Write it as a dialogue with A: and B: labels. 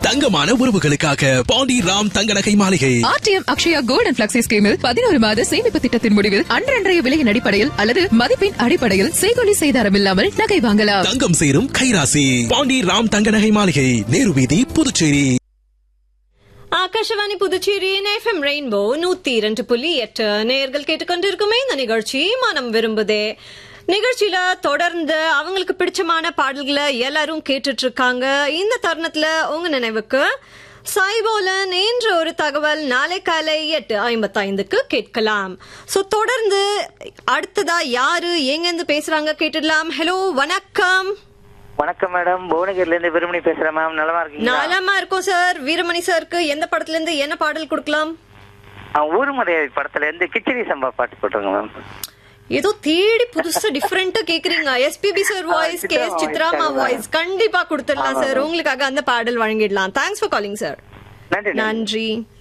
A: தங்கமான உறவுகளுக்காக பாண்டி ராம் தங்க நகை மாளிகை
B: ஆர்டிஎம் அக்ஷயா கோல்டன் பிளக்ஸி ஸ்கீமில் பதினோரு மாத சேமிப்பு திட்டத்தின் முடிவில் அன்றன்றைய விலையின் அடிப்படையில் அல்லது மதிப்பின் அடிப்படையில் செய்கொலி செய்தாரம் இல்லாமல் நகை வாங்கலாம்
A: தங்கம் சேரும் கைராசி பாண்டி ராம் தங்க நகை மாளிகை நேரு வீதி புதுச்சேரி
C: ஆகாஷவாணி புதுச்சேரியின் எஃப்எம் ரெயின்போ நூத்தி இரண்டு புள்ளி எட்டு நேர்கள் கேட்டுக்கொண்டிருக்குமே இந்த நிகழ்ச்சி மனம் விரும்புதே நிகழ்ச்சியில தொடர்ந்து அவங்களுக்கு பிடிச்சமான பாடல்களை எல்லாரும் கேட்டுட்டு இருக்காங்க இந்த தருணத்துல உங்க நினைவுக்கு சாய்போலன் என்ற ஒரு தகவல் நாளை காலை எட்டு ஐம்பத்தைந்துக்கு கேட்கலாம் சோ தொடர்ந்து அடுத்ததா யாரு எங்கிருந்து பேசுறாங்க கேட்டுடலாம் ஹலோ வணக்கம்
D: வணக்கம் மேடம் புவனகிரில இருந்து விரும்பி பேசுறேன் மேம் நலமா இருக்கீங்களா
C: நலமா இருக்கும் சார் வீரமணி சாருக்கு எந்த படத்துல இருந்து என்ன பாடல் கொடுக்கலாம்
D: ஆ, ஊர்மலை படத்துல இருந்து கிச்சடி சம்பா பாட்டு போட்டுருங்க மேம்
C: ஏதோ தேடி புதுசா டிஃபரெண்டா கேக்குறீங்க SPB sir voice K S சித்ராமா வாய்ஸ் கண்டிப்பா கொடுத்துடலாம் சார் உங்களுக்காக அந்த பாடல் வழங்கிடலாம் தேங்க்ஸ் ஃபார் காலிங் சார்
D: நன்றி நன்றி
C: நன்றி